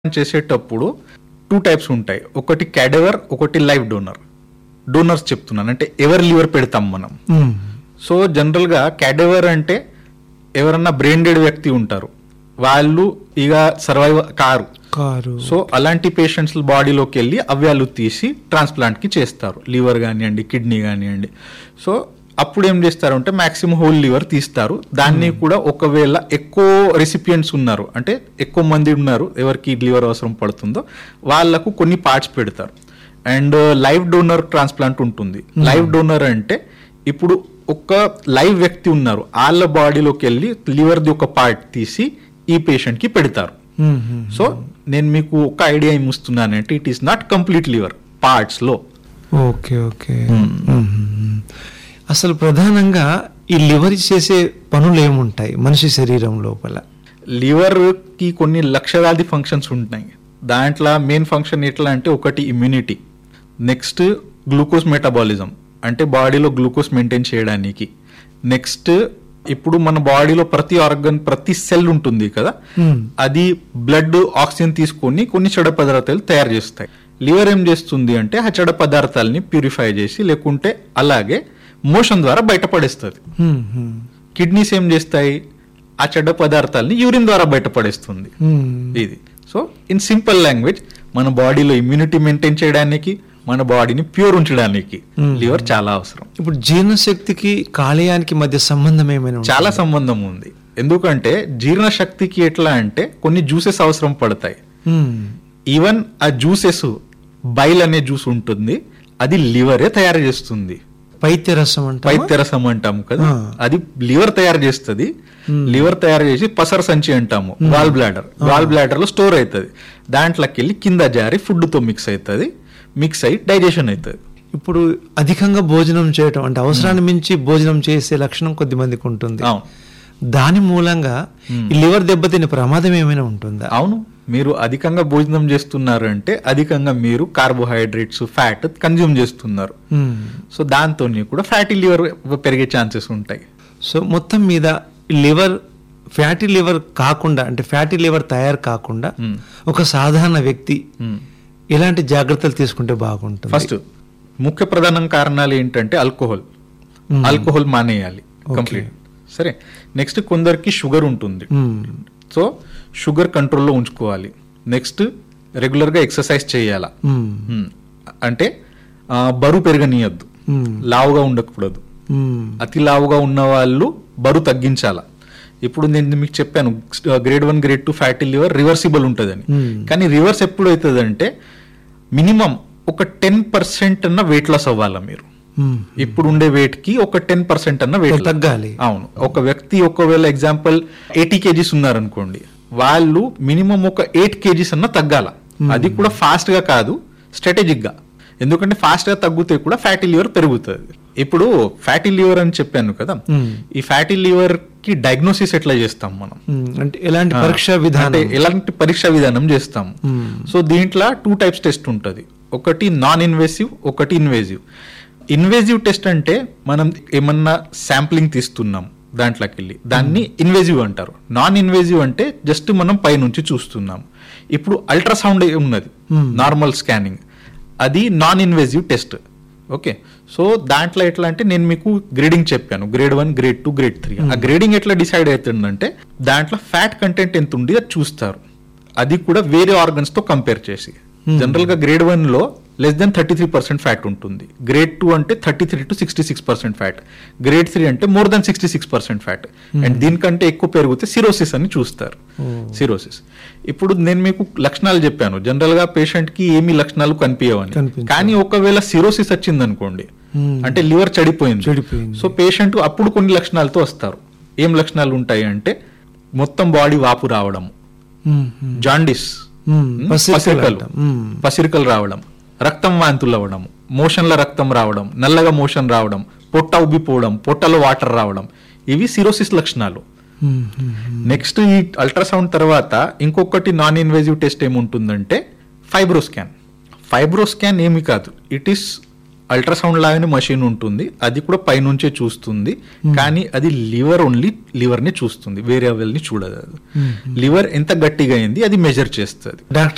చేసేటప్పుడు two types ఉంటాయి ఒకటి క్యాడెవర్ ఒకటి లైవ్ డోనర్ డోనర్స్ చెప్తున్నాను అంటే ఎవరి లివర్ పెడతాం మనం మ్మ్. సో జనరల్గా క్యాడెవర్ అంటే ఎవరన్నా బ్రెయిన్ వ్యక్తి ఉంటారు వాళ్ళు ఇక సర్వైవ్ కారు కారు సో అలాంటి పేషెంట్స్ బాడీలోకి వెళ్ళి అవయాలు తీసి transplant కి చేస్తారు లివర్ కానివ్వండి కిడ్నీ కానివ్వండి సో అప్పుడు ఏం చేస్తారు అంటే మాక్సిమం హోల్ లివర్ తీస్తారు దాన్ని కూడా ఒకవేళ ఎక్కువ రెసిపియంట్స్ ఉన్నారు అంటే ఎక్కువ మంది ఉన్నారు ఎవరికి లివర్ అవసరం పడుతుందో వాళ్ళకు కొన్ని పార్ట్స్ పెడతారు అండ్ లైవ్ డోనర్ ట్రాన్స్ప్లాంట్ ఉంటుంది లైవ్ డోనర్ అంటే ఇప్పుడు ఒక లైవ్ వ్యక్తి ఉన్నారు వాళ్ళ బాడీలోకి వెళ్ళి లివర్ది ఒక పార్ట్ తీసి ఈ పేషెంట్కి పెడతారు మ్మ్, మ్మ్. సో నేను మీకు ఒక ఐడియా ఏమిస్తున్నానంటే it is not complete liver parts లో ఓకే ఓకే మ్మ్. అసలు ప్రధానంగా ఈ లివర్ చేసే పనులు ఏముంటాయి మనిషి శరీరం లోపల లివర్ కి కొన్ని లక్షలాది ఫంక్షన్స్ ఉంటాయి దాంట్లో మెయిన్ ఫంక్షన్ ఎట్లా అంటే ఒకటి ఇమ్యూనిటీ నెక్స్ట్ గ్లూకోజ్ మెటబాలిజం అంటే బాడీలో గ్లూకోజ్ మెయింటైన్ చేయడానికి నెక్స్ట్ ఇప్పుడు మన బాడీలో ప్రతి ఆర్గన్ ప్రతి సెల్ ఉంటుంది కదా మ్మ్. అది బ్లడ్ ఆక్సిజన్ తీసుకొని కొన్ని చెడ పదార్థాలు తయారు చేస్తాయి లివర్ ఏం చేస్తుంది అంటే ఆ చెడ పదార్థాలని ప్యూరిఫై చేసి లేకుంటే అలాగే మోషన్ ద్వారా బయటపడేస్తుంది మ్మ్, మ్మ్. కిడ్నీస్ ఏం చేస్తాయి ఆ చెడ్డ పదార్థాలని యూరిన్ ద్వారా బయటపడేస్తుంది మ్మ్. ఇది సో ఇన్ సింపుల్ లాంగ్వేజ్ మన బాడీలో ఇమ్యూనిటీ మెయింటైన్ చేయడానికి మన బాడీని ప్యూర్ ఉంచడానికి Hmm. లివర్ చాలా అవసరం ఇప్పుడు జీర్ణశక్తికి కాలేయానికి మధ్య సంబంధం ఏమైనా ఉందా? చాలా సంబంధం ఉంది ఎందుకంటే జీర్ణశక్తికి ఎట్లా అంటే కొన్ని జ్యూసెస్ అవసరం పడతాయి మ్మ్. ఈవెన్ ఆ జ్యూసెస్ బైల్ అనే జ్యూస్ ఉంటుంది అది లివరే తయారు చేస్తుంది పైత్య రసం అంటే పైత్యరసం అంటాము కదా ఆ. అది లివర్ తయారు చేస్తుంది Hmm. లివర్ తయారు చేసి పసర సంచి అంటాము వాల్ బ్లాడర్ వాల్ బ్లాడర్ లో స్టోర్ అవుతుంది దాంట్లోకి వెళ్ళి కింద జారి ఫుడ్ తో మిక్స్ అవుతుంది మిక్స్ అయ్యి డైజెషన్ అవుతుంది ఇప్పుడు అధికంగా భోజనం చేయటం అంటే అవసరాన్ని మించి భోజనం చేసే లక్షణం కొద్ది మందికి ఉంటుంది అవును దాని మూలంగా ఈ లివర్ దెబ్బతినే ప్రమాదం ఏమైనా ఉంటుందా అవును మీరు అధికంగా భోజనం చేస్తున్నారు అంటే అధికంగా మీరు కార్బోహైడ్రేట్స్ ఫ్యాట్ కన్జ్యూమ్ చేస్తున్నారు మ్మ్. సో దాంతో కూడా ఫ్యాటీ లివర్ పెరిగే ఛాన్సెస్ ఉంటాయి సో మొత్తం మీద ఈ లివర్ ఫ్యాటీ లివర్ కాకుండా అంటే ఫ్యాటీ లివర్ తయారు కాకుండా మ్మ్. ఒక సాధారణ వ్యక్తి Hmm. ఎలాంటి జాగ్రత్తలు తీసుకుంటే బాగుంటుంది ఫస్ట్ ముఖ్య ప్రధాన కారణాలు ఏంటంటే ఆల్కహాల్ మ్మ్. ఆల్కహాల్ మానేయాలి కంప్లీట్ సరే నెక్స్ట్ కొందరికి షుగర్ ఉంటుంది మ్మ్. సో షుగర్ కంట్రోల్లో ఉంచుకోవాలి నెక్స్ట్ రెగ్యులర్గా ఎక్సర్సైజ్ చేయాలా మ్మ్. మ్మ్. అంటే ఆ, బరువు పెరగనీయద్దు మ్మ్. లావుగా ఉండకూడదు మ్మ్. అతి లావుగా ఉన్న వాళ్ళు బరువు తగ్గించాలా ఇప్పుడు నేను మీకు చెప్పాను grade one grade two fatty liver reversible ఉంటుందని మ్మ్. కానీ రివర్స్ ఎప్పుడు అవుతుందంటే మినిమం ఒక టెన్ పర్సెంట్ అన్న వెయిట్ లాస్ అవ్వాలా మీరు మ్మ్. ఇప్పుడు ఉండే వెయిట్ కి ఒక టెన్ పర్సెంట్ అన్న వెయిట్ తగ్గాలి అవును ఒక వ్యక్తి ఒకవేళ ఎగ్జాంపుల్ ఎయిటీ కేజీస్ ఉన్నారనుకోండి వాళ్ళు మినిమం ఒక ఎయిట్ కేజీస్ అన్న తగ్గాల అది కూడా ఫాస్ట్ గా కాదు స్ట్రాటజిక్ గా ఎందుకంటే ఫాస్ట్ గా తగ్గితే కూడా ఫ్యాటీ లివర్ పెరుగుతుంది ఇప్పుడు ఫ్యాటీ లివర్ అని చెప్పాను కదా మ్మ్. ఈ ఫ్యాటీ లివర్ కి డయాగ్నోసిస్ ఎట్లా చేస్తాం మనం మ్మ్. అంటే ఎలాంటి పరీక్షా అంటే విధానం ఎలాంటి పరీక్ష విధానం చేస్తాం మ్మ్. సో దీంట్లో టూ టైప్స్ టెస్ట్ ఉంటుంది ఒకటి నాన్ ఇన్వేసివ్ ఒకటి ఇన్వేసివ్ ఇన్వేసివ్ టెస్ట్ అంటే మనం ఏమన్నా శాంప్లింగ్ తీస్తున్నాం దాంట్లోకి వెళ్ళి దాన్ని ఇన్వేసివ్ అంటారు నాన్ ఇన్వేసివ్ అంటే జస్ట్ మనం పైనుంచి చూస్తున్నాం ఇప్పుడు అల్ట్రాసౌండ్ ఉన్నది Hmm. నార్మల్ స్కానింగ్ అది non invasive test okay so దాంట్లో ఎట్లా అంటే నేను మీకు గ్రేడింగ్ చెప్పాను grade one grade two grade three ఆ గ్రేడింగ్ ఎట్లా డిసైడ్ అవుతుందంటే దాంట్లో ఫ్యాట్ కంటెంట్ ఎంత ఉంది అది చూస్తారు అది కూడా వేరే ఆర్గన్స్ తో కంపేర్ చేసి జనరల్ గా గ్రేడ్ వన్ లో less than thirty three percent fat ఉంటుంది గ్రేడ్ టూ అంటే thirty three to sixty six percent fat grade three అంటే more than sixty six percent fat and దీనికంటే ఎక్కువ పెరిగితే సిరోసిస్ అని చూస్తారు సిరోసిస్ ఇప్పుడు నేను మీకు లక్షణాలు చెప్పాను జనరల్ గా పేషెంట్ కి ఏమి లక్షణాలు కనిపించవని కనిపించవు. కానీ ఒకవేళ సిరోసిస్ వచ్చింది అనుకోండి మ్మ్. అంటే లివర్ చెడిపోయింది చెడిపోయింది. సో పేషెంట్ అప్పుడు కొన్ని లక్షణాలతో వస్తారు ఏం లక్షణాలు ఉంటాయి అంటే మొత్తం బాడీ వాపు రావడం మ్మ్. మ్మ్. జాండిస్ మ్మ్. మ్మ్, పసిరికలు పసిరికలు అంటాం. మ్మ్. పసిరికలు రావడం రక్తం వాంతులు అవ్వడం మోషన్ల రక్తం రావడం నల్లగా మోషన్ రావడం పొట్ట ఉబ్బిపోవడం పొట్టలో వాటర్ రావడం ఇవి సిరోసిస్ లక్షణాలు మ్మ్. మ్మ్. నెక్స్ట్ ఈ అల్ట్రాసౌండ్ తర్వాత ఇంకొకటి నాన్ ఇన్వేజివ్ టెస్ట్ ఏముంటుందంటే ఫైబ్రోస్కాన్ ఫైబ్రోస్కాన్ ఏమి కాదు ఇట్ ఈస్ అల్ట్రాసౌండ్ లాగానే మషిన్ ఉంటుంది అది కూడా పైనుంచే చూస్తుంది కానీ అది లివర్ ఓన్లీ లివర్ ని చూస్తుంది వేరే అవెల్ని చూడదు అది లివర్ ఎంత గట్టిగా అయింది అది మెజర్ చేస్తుంది డాక్టర్